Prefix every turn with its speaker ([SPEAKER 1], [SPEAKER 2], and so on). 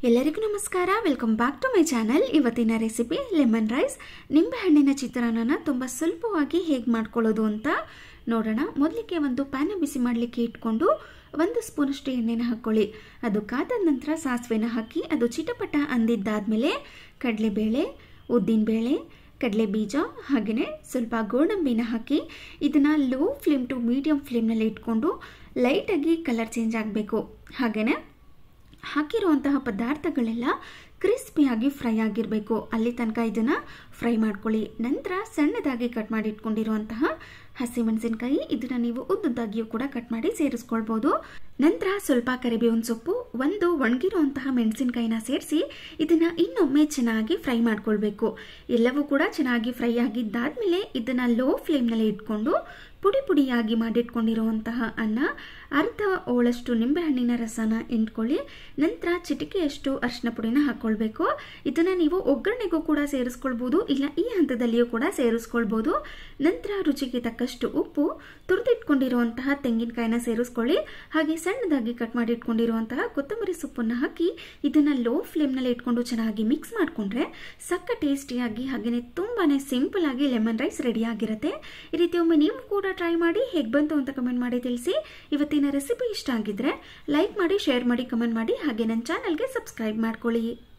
[SPEAKER 1] ಎಲ್ಲರಿಗೂ ನಮಸ್ಕಾರ welcome back to my channel ಇವತ್ತಿನ ರೆಸಿಪಿ ಲೆಮನ್ ರೈಸ್ ನಿಂಬೆಹಣ್ಣಿನ ಚಿತ್ರಾನ್ನನ ತುಂಬ ಸುಲಭವಾಗಿ ಹೇಗೆ ಮಾಡ್ಕೊಳ್ಳೋದು ಅಂತ ನೋಡೋಣ ಮೊದಲಿಗೆ ಒಂದು ಪ್ಯಾನ ಬಿಸಿ ಮಾಡಲಿಕ್ಕೆ ಇಟ್ಕೊಂಡು ಒಂದು ಸ್ಪೂನಷ್ಟು ಎಣ್ಣೆನ ಹಾಕ್ಕೊಳ್ಳಿ ಅದು ಕಾದ ನಂತರ ಸಾಸಿವೆನ ಹಾಕಿ ಅದು ಚಿಟಪಟ ಅಂದಿದ್ದಾದಮೇಲೆ ಕಡಲೆಬೇಳೆ ಉದ್ದಿನಬೇಳೆ ಕಡಲೆ ಬೀಜ ಹಾಗೆಯೇ ಸ್ವಲ್ಪ ಗೋಡಂಬಿನ ಹಾಕಿ ಇದನ್ನು ಲೋ ಫ್ಲೇಮ್ ಟು ಮೀಡಿಯಂ ಫ್ಲೇಮ್ನಲ್ಲಿ ಇಟ್ಕೊಂಡು ಲೈಟಾಗಿ ಕಲರ್ ಚೇಂಜ್ ಆಗಬೇಕು ಹಾಗೆಯೇ ಹಾಕಿರುವಂತಹ ಪದಾರ್ಥಗಳೆಲ್ಲ ಕ್ರಿಸ್ಪಿಯಾಗಿ ಫ್ರೈ ಆಗಿರಬೇಕು ಅಲ್ಲಿ ತನಕ ಇದನ್ನು ಫ್ರೈ ಮಾಡ್ಕೊಳ್ಳಿ ನಂತರ ಸಣ್ಣದಾಗಿ ಕಟ್ ಮಾಡಿ ಇಟ್ಕೊಂಡಿರುವಂತಹ ಹಸಿಮೆಣಸಿನಕಾಯಿ ಇದನ್ನು ನೀವು ಉದ್ದುದ್ದಾಗಿಯೂ ಕೂಡ ಕಟ್ ಮಾಡಿ ಸೇರಿಸ್ಕೊಳ್ಬೋದು ನಂತರ ಸ್ವಲ್ಪ ಕರಿಬೇವಿನ ಸೊಪ್ಪು ಒಂದು ಒಣಗಿರುವಂತಹ ಮೆಣಸಿನಕಾಯಿನ ಸೇರಿಸಿ ಇದನ್ನು ಇನ್ನೊಮ್ಮೆ ಚೆನ್ನಾಗಿ ಫ್ರೈ ಮಾಡ್ಕೊಳ್ಬೇಕು ಎಲ್ಲವೂ ಕೂಡ ಚೆನ್ನಾಗಿ ಫ್ರೈ ಆಗಿದ್ದಾದ್ಮೇಲೆ ಇದನ್ನು ಲೋ ಫ್ಲೇಮ್ನಲ್ಲಿ ಇಟ್ಕೊಂಡು ಪುಡಿ ಪುಡಿಯಾಗಿ ಮಾಡಿಟ್ಕೊಂಡಿರುವಂತಹ ಅನ್ನ ಅರ್ಧ ಓಳಷ್ಟು ನಿಂಬೆಹಣ್ಣಿನ ರಸನ ಇಂಟ್ಕೊಳ್ಳಿ ನಂತರ ಚಿಟಿಕೆಯಷ್ಟು ಅರಿಶಿನ ಪುಡಿನ ಹಾಕ್ಕೊಳ್ಬೇಕು ಇದನ್ನು ನೀವು ಒಗ್ಗರಣೆಗೂ ಕೂಡ ಸೇರಿಸ್ಕೊಳ್ಬೋದು ಇಲ್ಲ ಈ ಹಂತದಲ್ಲಿಯೂ ಕೂಡ ಸೇರಿಸ್ಕೊಳ್ಬೋದು ನಂತರ ರುಚಿಗೆ ತಕ್ಕಷ್ಟು ಉಪ್ಪು ತುರಿದಿಟ್ಕೊಂಡಿರುವಂತಹ ತೆಂಗಿನಕಾಯಿನ ಸೇರಿಸ್ಕೊಳ್ಳಿ ಹಾಗೆ ಸಣ್ಣದಾಗಿ ಕಟ್ ಮಾಡಿ ಇಟ್ಕೊಂಡಿರುವಂತಹ ಕೊತ್ತಂಬರಿ ಸೊಪ್ಪನ್ನು ಹಾಕಿ ಇದನ್ನು ಲೋ ಫ್ಲೇಮ್ನಲ್ಲಿ ಇಟ್ಕೊಂಡು ಚೆನ್ನಾಗಿ ಮಿಕ್ಸ್ ಮಾಡಿಕೊಂಡ್ರೆ ಸಕ್ಕ ಟೇಸ್ಟಿಯಾಗಿ ಹಾಗೆಯೇ ತುಂಬಾ ಸಿಂಪಲ್ ಆಗಿ ಲೆಮನ್ ರೈಸ್ ರೆಡಿ ಆಗಿರುತ್ತೆ ಈ ರೀತಿ ಒಮ್ಮೆ ನೀವು ಕೂಡ ಟ್ರೈ ಮಾಡಿ ಹೇಗೆ ಬಂತು ಅಂತ ಕಮೆಂಟ್ ಮಾಡಿ ತಿಳಿಸಿ ಇವತ್ತಿನ ರೆಸಿಪಿ ಇಷ್ಟ ಆಗಿದ್ರೆ ಲೈಕ್ ಮಾಡಿ ಶೇರ್ ಮಾಡಿ ಕಮೆಂಟ್ ಮಾಡಿ ಹಾಗೆ ನನ್ನ ಚಾನಲ್ಗೆ ಸಬ್ಸ್ಕ್ರೈಬ್ ಮಾಡ್ಕೊಳ್ಳಿ